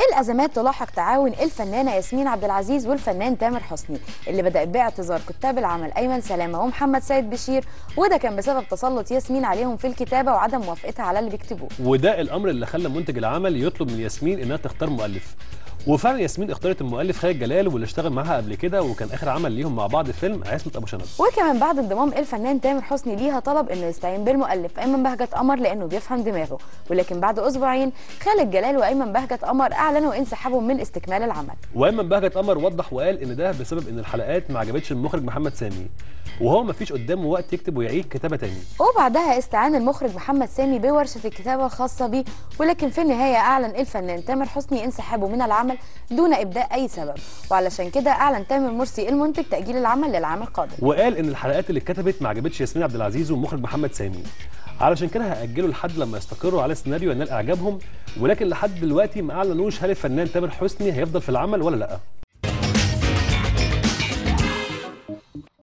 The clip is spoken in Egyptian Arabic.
الازمات تلاحق تعاون الفنانه ياسمين عبد العزيز والفنان تامر حسني اللي بدات باعتذار كتاب العمل ايمن سلامه ومحمد سيد بشير وده كان بسبب تسلط ياسمين عليهم في الكتابه وعدم موافقتها على اللي بيكتبوه وده الامر اللي خلى منتج العمل يطلب من ياسمين انها تختار مؤلف وفعلا ياسمين اختارت المؤلف خالد جلال واللي اشتغل معاها قبل كده وكان اخر عمل ليهم مع بعض فيلم عصمه ابو شنب وكمان بعد انضمام الفنان تامر حسني ليها طلب انه يستعين بالمؤلف ايمن بهجت قمر لانه بيفهم دماغه ولكن بعد اسبوعين خالد جلال وايمن بهجت قمر اعلنوا انسحابهم من استكمال العمل وايمن بهجت قمر وضح وقال ان ده بسبب ان الحلقات ما عجبتش المخرج محمد سامي وهو ما فيش قدامه وقت يكتب ويعيد كتابه تاني وبعدها استعان المخرج محمد سامي بورشه الكتابه الخاصه بيه ولكن في النهايه اعلن الفنان تامر حسني انسحابه من العمل دون ابداء اي سبب وعلشان كده اعلن تامر مرسي المنتج تاجيل العمل للعام القادم وقال ان الحلقات اللي اتكتبت ما عجبتش ياسمين عبد العزيز والمخرج محمد سامي علشان كده هاجلوا لحد لما يستقروا على سيناريو ينال اعجابهم ولكن لحد دلوقتي ما اعلنوش هل الفنان تامر حسني هيفضل في العمل ولا لا